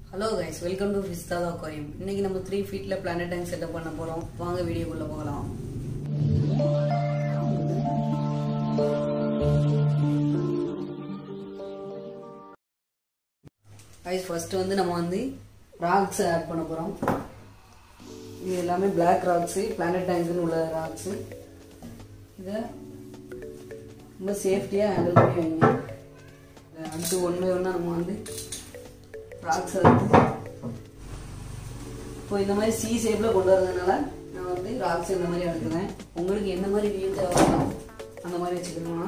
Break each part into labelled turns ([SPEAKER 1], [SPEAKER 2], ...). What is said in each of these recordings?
[SPEAKER 1] hello guys welcome to விஸ்தாதா aquarium இன்னைக்கு நம்ம த்ரீ ஃபீட்டில் பிளானட் டேங்க் செட்டப் பண்ண போகிறோம் வாங்க வீடியோக்குள்ளே போகலாம் கைஸ் ஃபர்ஸ்ட் வந்து நம்ம வந்து ராக்ஸ் ஆட் பண்ண போகிறோம் இது எல்லாமே பிளாக் ராக்ஸு பிளானட் டேங்க்னு உள்ள ராக்ஸு இதை ரொம்ப சேஃப்டியாக ஹேண்டில் பண்ணி வைங்க இதை அடுத்து ஒன்று ஒன்றா நம்ம வந்து ராக்ஸ் வந்து இப்போ இந்த மாதிரி சி ஷேப்பில் கொண்டு வரதுனால நான் வந்து ராக்ஸ் இந்த மாதிரி எடுக்கிறேன் உங்களுக்கு எந்த மாதிரி வியூ தேவைப்படும் அந்த மாதிரி வச்சுக்கணும்னா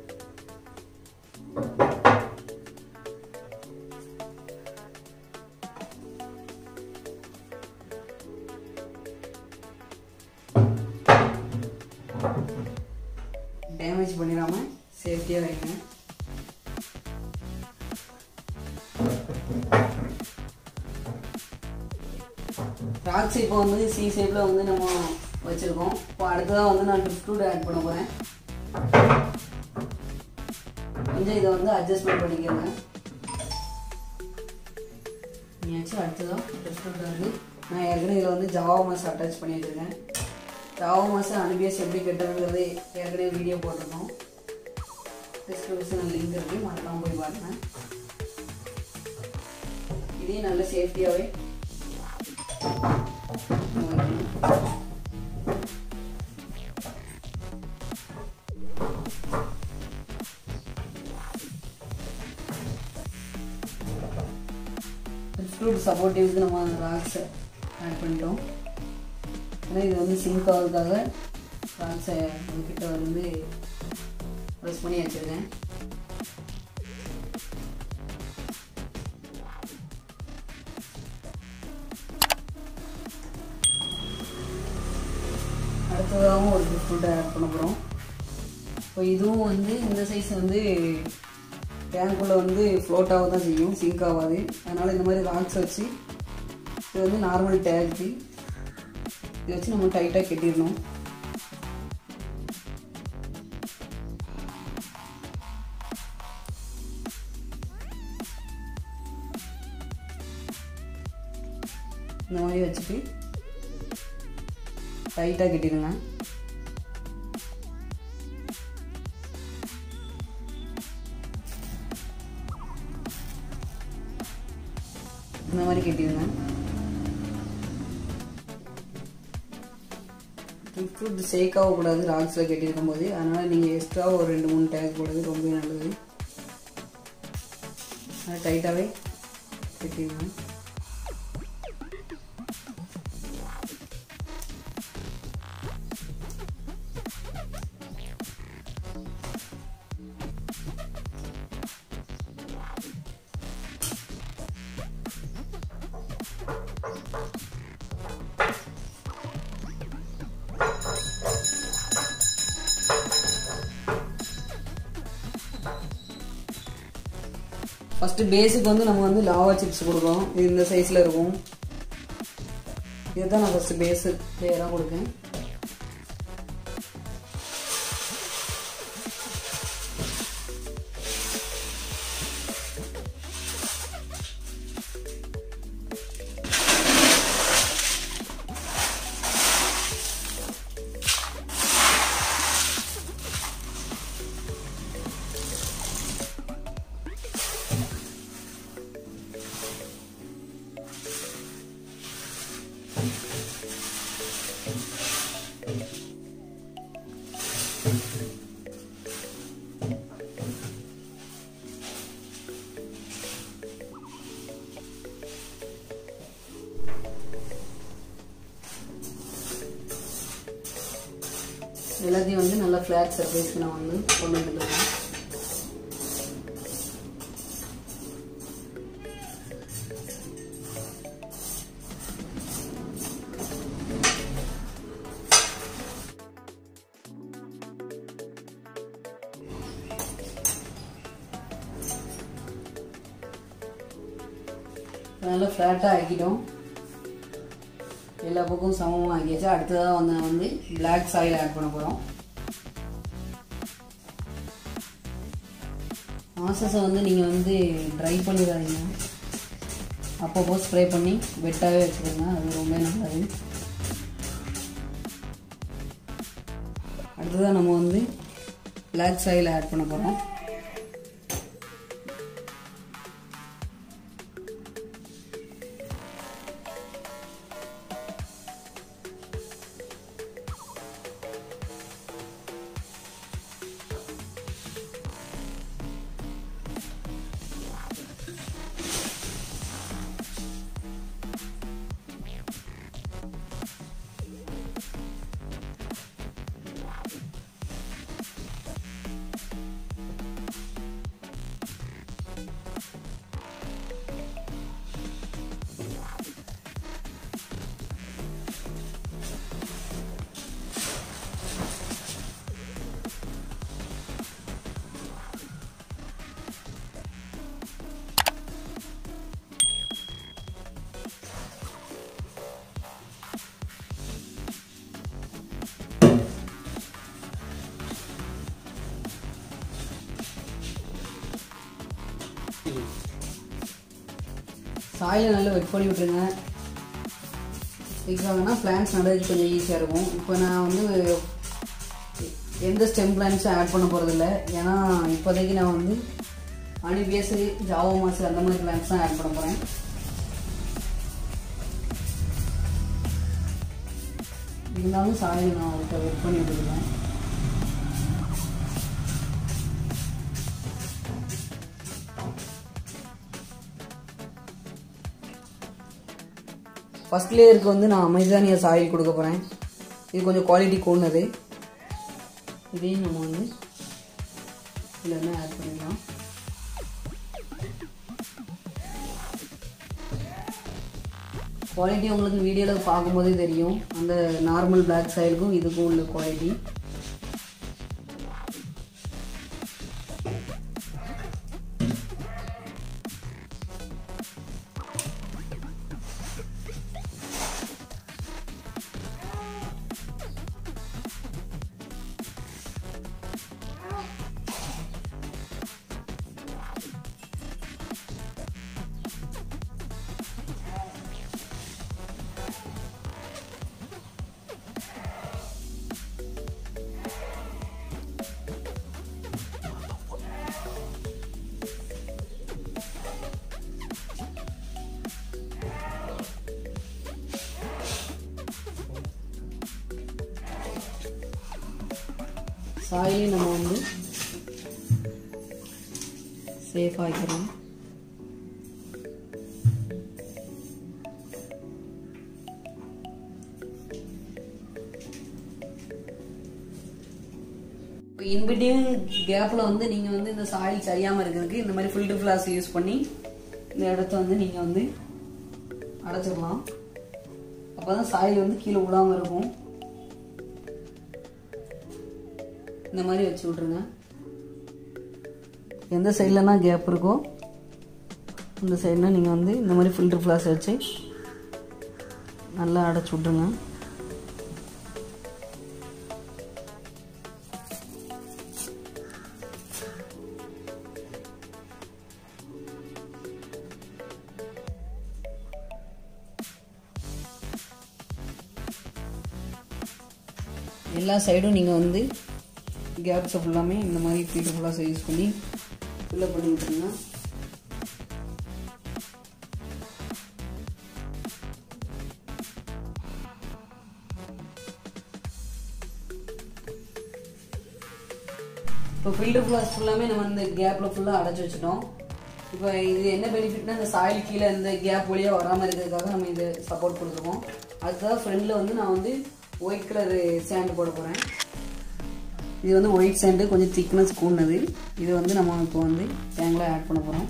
[SPEAKER 1] டேமேஜ் பண்ணிடாம சேஃப்டியாக வைங்க ராக்ஸ் இப்போ வந்து சி ஷேப்பில் வந்து நம்ம வச்சுருக்கோம் இப்போ அடுத்ததாக வந்து நான் ட்ரிஃப்ட் ஆட் பண்ண போகிறேன் கொஞ்சம் இதை வந்து அட்ஜஸ்ட்மெண்ட் பண்ணிக்கிறேங்க நீயாச்சும் அடுத்ததாக ட்ரிஃப்ட் வந்து நான் ஏற்கனவே இதில் வந்து ஜாவா மாஸ் அட்டாச் பண்ணி வச்சுருக்கேன் ஜாவா மாஸ் அனுபிஎஸ் எப்படி கட்டுறதுங்கிறது ஏற்கனவே வீடியோ போட்டிருக்கோம் டிஸ்கிரிப்ஷனில் லிங்க் இருக்குது மறக்காமல் போய் பாருங்கள் இதையும் நல்ல சேஃப்டியாகவே ஃப்ரூட் சப்போர்ட்டிவ்க்கு நம்ம ராக்ஸை ஆட் பண்ணிட்டோம் ஏன்னா இது வந்து சிங்க் ஆகிறதுக்காக ராக்ஸை கிட்ட வந்து ப்ரெஸ் பண்ணி வச்சுருக்கேன் அடுத்ததாகவும் ஒரு ஃப்ரூட்டை ஆட் பண்ண போகிறோம் இப்போ இதுவும் வந்து இந்த சைஸ் வந்து டேங்க்குள்ளே வந்து ஃப்ளோட் ஆக தான் செய்யும் சிங்க் ஆகாது அதனால் இந்த மாதிரி ராக்ஸ் வச்சு இது வந்து நார்மல் டேங்க்கு இதை வச்சு நம்ம டைட்டாக கட்டிடணும் இந்த மாதிரி வச்சுட்டு டைட்டாக கட்டிடுங்க இந்த மாதிரி கட்டிடுங்க ஃப்ரூட் ஷேக் ஆகக்கூடாது ராக்ஸில் கட்டியிருக்கும் போது அதனால் நீங்கள் எக்ஸ்ட்ரா ஒரு ரெண்டு மூணு டேக் போடுறது ரொம்ப நல்லது அதை டைட்டாகவே கட்டிடுங்க ஃபஸ்ட்டு பேஸுக்கு வந்து நம்ம வந்து லாவா சிப்ஸ் கொடுக்கோம் இது இந்த சைஸில் இருக்கும் இதுதான் நான் ஃபஸ்ட்டு பேஸு லேயராக கொடுக்கேன் எல்லாத்தையும் வந்து நல்லா ஃப்ளாட் சர்ஃபேஸ்க்கு நான் வந்து கொண்டு வந்துட்டுருக்கேன் நல்லா ஃப்ளாட்டாக ஆக்கிட்டோம் எல்லா பக்கம் சமமாக ஆக்கியாச்சு அடுத்ததாக வந்து வந்து பிளாக் சாயில் ஆட் பண்ண போகிறோம் மாசஸை வந்து நீங்கள் வந்து ட்ரை பண்ணிடாதீங்க அப்பப்போ ஸ்ப்ரே பண்ணி வெட்டாகவே வச்சுருங்க அது ரொம்ப நல்லது அடுத்ததாக நம்ம வந்து பிளாக் சாயில் ஆட் பண்ண போகிறோம் சாயிலை நல்லா வெட் பண்ணி விட்டுருங்க எதுக்காகனா பிளான்ஸ் நடுறதுக்கு கொஞ்சம் ஈஸியாக இருக்கும் இப்போ நான் வந்து எந்த ஸ்டெம் பிளான்ஸும் ஆட் பண்ண போகிறதில்ல ஏன்னா இப்போதைக்கு நான் வந்து அனிபியஸ் ஜாவோ மாசு அந்த மாதிரி பிளான்ஸ் தான் ஆட் பண்ண போகிறேன் இருந்தாலும் சாயில் நான் அவர்கிட்ட வெட் பண்ணி விட்டுருக்கேன் ஃபஸ்ட் லேயருக்கு வந்து நான் அமேசானியா சாயில் கொடுக்க போகிறேன் இது கொஞ்சம் குவாலிட்டி கூடனது இதையும் நம்ம வந்து இதில் ஆட் பண்ணிக்கலாம் குவாலிட்டி உங்களுக்கு வீடியோவில் பார்க்கும்போதே தெரியும் அந்த நார்மல் பிளாக் சாயிலுக்கும் இதுக்கும் உள்ள குவாலிட்டி சாயிலையும் நம்ம வந்து சேஃப் ஆகிக்கிறோம் இப்போ இன்பிட்வீன் கேப்பில் வந்து நீங்கள் வந்து இந்த சாயில் சரியாமல் இருக்கிறதுக்கு இந்த மாதிரி ஃபில்டர் ஃப்ளாஸ் யூஸ் பண்ணி இந்த இடத்த வந்து நீங்கள் வந்து அடைச்சிடலாம் அப்போ தான் சாயில் வந்து கீழே விழாமல் இருக்கும் இந்த மாதிரி வச்சு விட்ருங்க எந்த சைட்லனா கேப் இருக்கோ இந்த சைடில் நீங்கள் வந்து இந்த மாதிரி ஃபில்டர் ஃப்ளாஸ் வச்சு நல்லா அடைச்சி விட்ருங்க எல்லா சைடும் நீங்கள் வந்து கேப்ஸை ஃபுல்லாமே இந்த மாதிரி ஃபில்டர் ஃபுல்லாக யூஸ் பண்ணி ஃபில்லப் பண்ணி விட்டுருங்க இப்போ ஃபில்டர் ஃப்ளாஸ் ஃபுல்லாமே நம்ம இந்த கேப்பில் ஃபுல்லாக அடைச்சி வச்சிட்டோம் இப்போ இது என்ன பெனிஃபிட்னா இந்த சாயில் கீழே இந்த கேப் வழியாக வராமல் இருக்கிறதுக்காக நம்ம இது சப்போர்ட் கொடுத்துருக்கோம் அதுக்காக ஃப்ரெண்டில் வந்து நான் வந்து ஒயிட் கலர் சேண்டு போட போகிறேன் இது வந்து ஒயிட் சேண்டு கொஞ்சம் திக்னஸ் கூடினது இது வந்து நம்ம இப்போ வந்து தேங்காய் ஆட் பண்ண போகிறோம்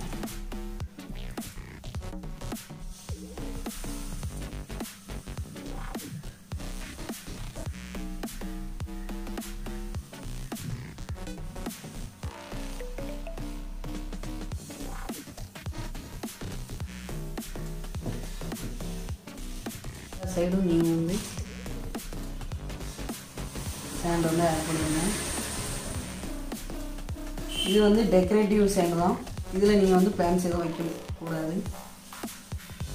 [SPEAKER 1] சைடும் நீங்கள் வந்து சேண்ட் வந்து ஆட் பண்ணுங்க இது வந்து டெக்கரேட்டிவ் சேண்ட் தான் இதில் நீங்கள் வந்து பிளான்ஸ் எதுவும் வைக்க கூடாது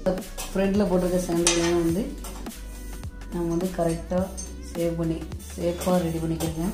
[SPEAKER 1] ஃப்ரண்டில் போட்டிருக்க சாண்டலையும் வந்து நம்ம வந்து கரெக்டாக சேவ் பண்ணி சேஃபாக ரெடி பண்ணிக்கோங்க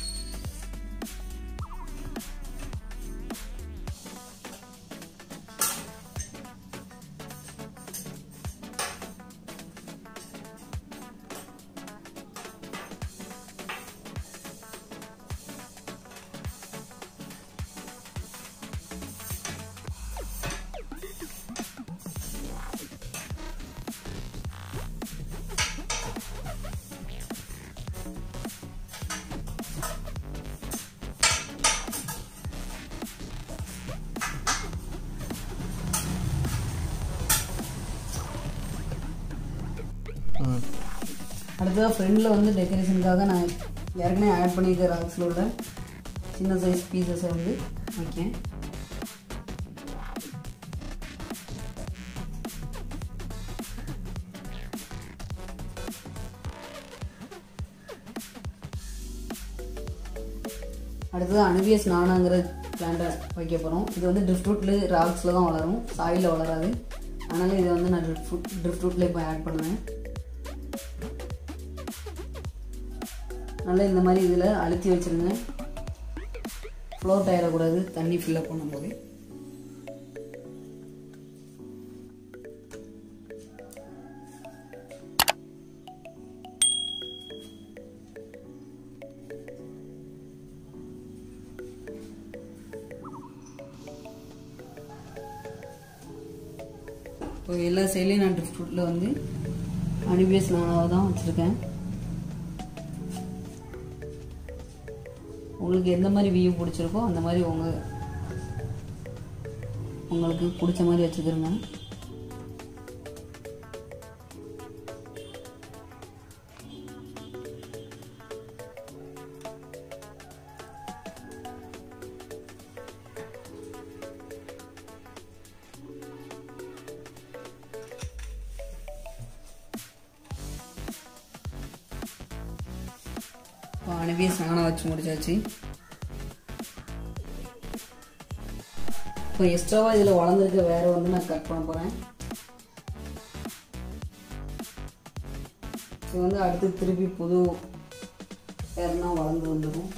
[SPEAKER 2] ம்
[SPEAKER 1] அடுத்ததாக ஃப்ரெண்டில் வந்து டெக்கரேஷனுக்காக நான் ஏற்கனவே ஆட் பண்ணியிருக்க ராக்ஸில் உள்ள சின்ன சைஸ் பீசஸை வந்து வைக்கேன் அடுத்தது அனுபியஸ் நானாங்கிற பிளான்ட்டை வைக்க போகிறோம் இது வந்து ட்ரிஃப்ட் ராக்ஸில் தான் வளரும் சாயிலில் வளராது அதனால இதை வந்து நான் ட்ரிஃப்ட் ட்ரிஃப்ட் இப்போ ஆட் பண்ணுவேன் நல்லா இந்த மாதிரி இதில் அழுத்தி வச்சிருங்க ஃப்ளோட் ஆகிடக்கூடாது தண்ணி ஃபில்லப் பண்ணும்போது இப்போ எல்லா சைட்லேயும் நான் ட்ரிஃப்ட் வந்து அனிபியஸ் நானாக தான் வச்சுருக்கேன் உங்களுக்கு எந்த மாதிரி வியூ பிடிச்சிருக்கோ அந்த மாதிரி உங்கள் உங்களுக்கு பிடிச்ச மாதிரி வச்சுக்கிறோங்க இப்போ அனுபியஸ் நானாக வச்சு முடிச்சாச்சு இப்போ எக்ஸ்ட்ராவாக இதில் வளர்ந்துருக்க வேற வந்து நான் கட் பண்ண போகிறேன் இது வந்து அடுத்து திருப்பி புது வேறுனா வளர்ந்து வந்துடும்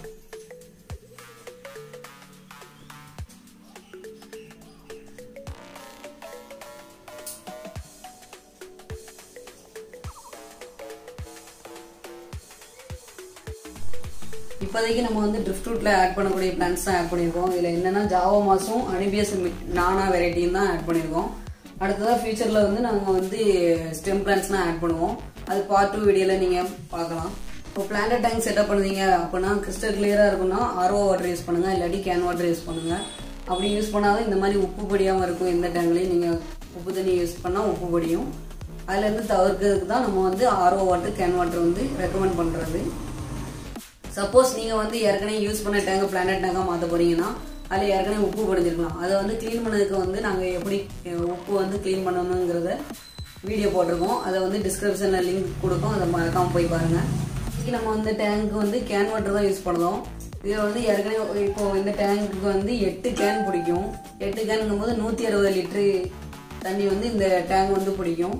[SPEAKER 1] இப்போதைக்கு நம்ம வந்து ட்ரிஃப்ட் ரூட்டில் ஆட் பண்ணக்கூடிய பிளான்ஸ் தான் ஆட் பண்ணியிருக்கோம் இதில் என்னென்னா ஜாவா மாஸும் அனிபியஸ் நானா வெரைட்டியும் தான் ஆட் பண்ணியிருக்கோம் அடுத்ததாக ஃபியூச்சரில் வந்து நாங்கள் வந்து ஸ்டெம் பிளான்ஸ்லாம் ஆட் பண்ணுவோம் அது பார்ட் டூ வீடியோவில் நீங்கள் பார்க்கலாம் இப்போ பிளான்ட் டேங்க் செட்டப் பண்ணுவீங்க அப்படின்னா கிறிஸ்டல் கிளியராக இருக்குன்னா ஆர்ஓ வாட்டர் யூஸ் பண்ணுங்கள் இல்லாட்டி கேன் வாட்டர் யூஸ் பண்ணுங்கள் அப்படி யூஸ் பண்ணாதான் இந்த மாதிரி உப்பு படியாமல் இருக்கும் எந்த டேங்க்லையும் நீங்கள் உப்பு தண்ணி யூஸ் பண்ணால் உப்பு படியும் அதுலேருந்து தவிர்க்கிறதுக்கு தான் நம்ம வந்து ஆர்ஓ வாட்டர் கேன் வாட்டர் வந்து ரெக்கமெண்ட் பண்ணுறது சப்போஸ் நீங்கள் வந்து ஏற்கனவே யூஸ் பண்ண டேங்கை பிளானட் டேங்காக மாற்ற போறீங்கன்னா அதில் ஏற்கனவே உப்பு படிஞ்சிருக்கலாம் அதை வந்து க்ளீன் பண்ணதுக்கு வந்து நாங்கள் எப்படி அஹ், உப்பு வந்து க்ளீன் பண்ணணுங்கிறத வீடியோ போட்டிருக்கோம் அதை வந்து டிஸ்கிரிப்ஷனில் லிங்க் கொடுக்கும் அதை மறக்காமல் போய் பாருங்கள் இன்னைக்கு நம்ம வந்து டேங்க்கு வந்து கேன் வாட்டர் தான் யூஸ் பண்ணுறோம் இதில் வந்து ஏற்கனவே இப்போ இந்த டேங்க்கு வந்து எட்டு கேன் பிடிக்கும் எட்டு கேனுங்கும் போது நூற்றி அறுபது லிட்ரு தண்ணி வந்து இந்த டேங்க் வந்து பிடிக்கும்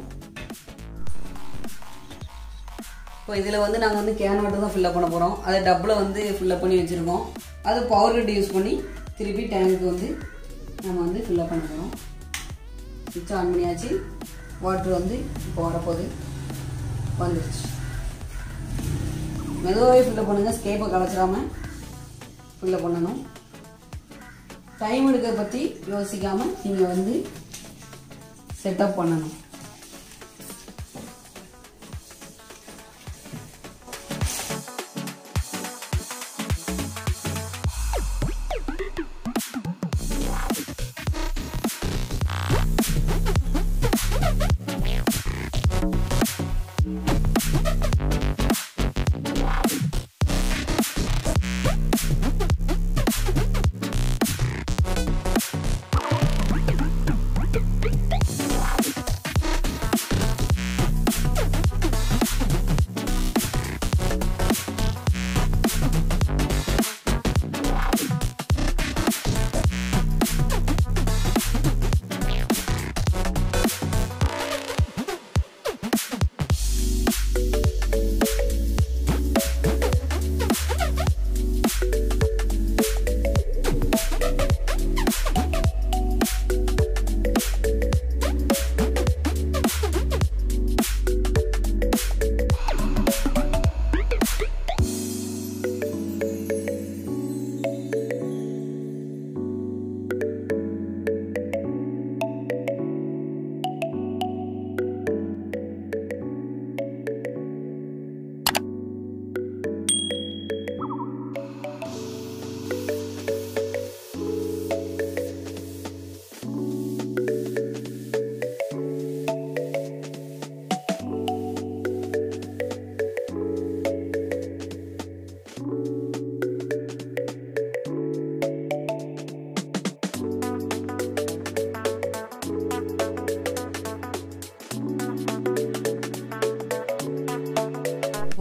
[SPEAKER 1] இப்போ இதில் வந்து நாங்கள் வந்து கேன் வாட்டர் தான் ஃபில்லப் பண்ண போகிறோம் அதை டப்பில் வந்து ஃபில்லப் பண்ணி வச்சுருக்கோம் அது பவர் கட் யூஸ் பண்ணி திருப்பி டேங்க்கு வந்து நம்ம வந்து ஃபில்லப் பண்ண போகிறோம் சுவிட்ச் ஆன் பண்ணியாச்சு வாட்ரு வந்து இப்போ வரப்போகுது வந்துருச்சு மெதுவாகவே ஃபில்லப் பண்ணுங்கள் ஸ்கேப்பை கலைச்சிடாம ஃபில்லப் பண்ணணும் டைம் எடுக்க பற்றி யோசிக்காமல் நீங்கள் வந்து செட்டப் பண்ணணும்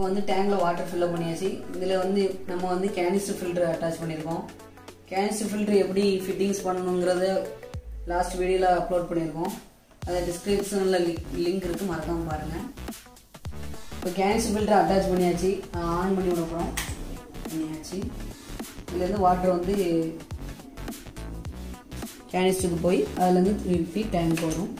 [SPEAKER 1] இப்போ வந்து டேங்கில் வாட்டர் ஃபில்லப் பண்ணியாச்சு இதில் வந்து நம்ம வந்து கேனிஸ்டர் ஃபில்டர் அட்டாச் பண்ணியிருக்கோம் கேனிஸ்டர் ஃபில்டர் எப்படி ஃபிட்டிங்ஸ் பண்ணணுங்கிறத லாஸ்ட் வீடியோவில் அப்லோட் பண்ணியிருக்கோம் அதை டிஸ்கிரிப்ஷனில் லிங்க் இருக்குது மறக்காமல் பாருங்கள் இப்போ கேனிஸ்டர் ஃபில்டர் அட்டாச் பண்ணியாச்சு ஆன் பண்ணி விட போகிறோம் பண்ணியாச்சு இதுலேருந்து வாட்டர் வந்து கேனிஸ்டருக்கு போய் அதுலேருந்து திருப்பி டேங்க் வரும்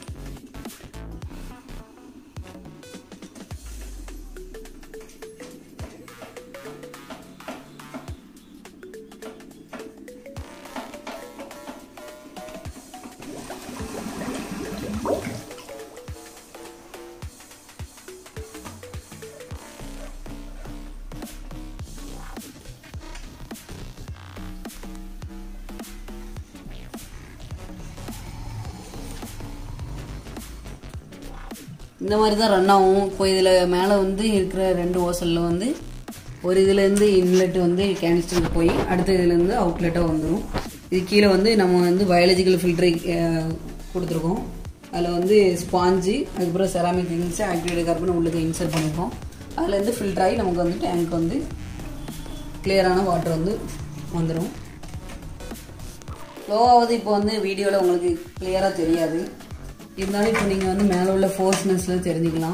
[SPEAKER 1] இந்த மாதிரி தான் ரன் ஆகும் இப்போ இதில் மேலே வந்து இருக்கிற ரெண்டு ஓசலில் வந்து ஒரு இதுலேருந்து இன்லெட் வந்து கேனிஸ்டருக்கு போய் அடுத்த இதுலேருந்து அவுட்லெட்டாக வந்துடும் இது கீழே வந்து நம்ம வந்து பயாலஜிக்கல் ஃபில்டர் கொடுத்துருக்கோம் அதில் வந்து ஸ்பாஞ்சு அதுக்கப்புறம் செராமிக் திங்ஸ் ஆக்டிவேட் கார்பன் உள்ளுக்கு இன்சர்ட் பண்ணியிருக்கோம் அதுலேருந்து ஃபில்டர் ஆகி நமக்கு வந்து டேங்க் வந்து கிளியரான வாட்டர் வந்து வந்துடும் ஸ்லோவாவது இப்போ வந்து வீடியோவில் உங்களுக்கு கிளியராக தெரியாது இருந்தாலும் இப்போ நீங்கள் வந்து மேலே உள்ள ஃபோர்ஸ்னஸில் தெரிஞ்சுக்கலாம்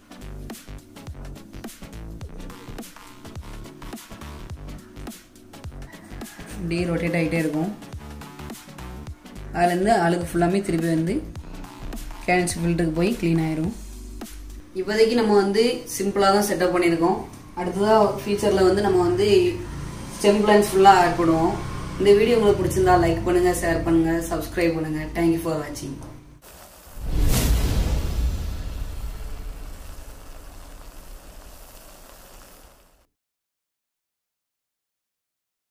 [SPEAKER 1] இப்படியே ரொட்டேட் ஆகிட்டே இருக்கும் அதுலேருந்து அழுக்கு ஃபுல்லாமே திருப்பி வந்து கேன்ஸ் ஃபில்டருக்கு போய் க்ளீன் ஆயிரும் இப்போதைக்கு நம்ம வந்து சிம்பிளாக தான் செட்டப் பண்ணியிருக்கோம் அடுத்ததாக ஃபியூச்சரில் வந்து நம்ம வந்து ஸ்டெம் பிளான்ஸ் ஃபுல்லாக ஆட் பண்ணுவோம் இந்த வீடியோ உங்களுக்கு பிடிச்சிருந்தா லைக் பண்ணுங்கள் ஷேர் பண்ணுங்கள் சப்ஸ்கிரைப் பண்ணுங்கள் தேங்க்யூ ஃபார் வாட்சிங்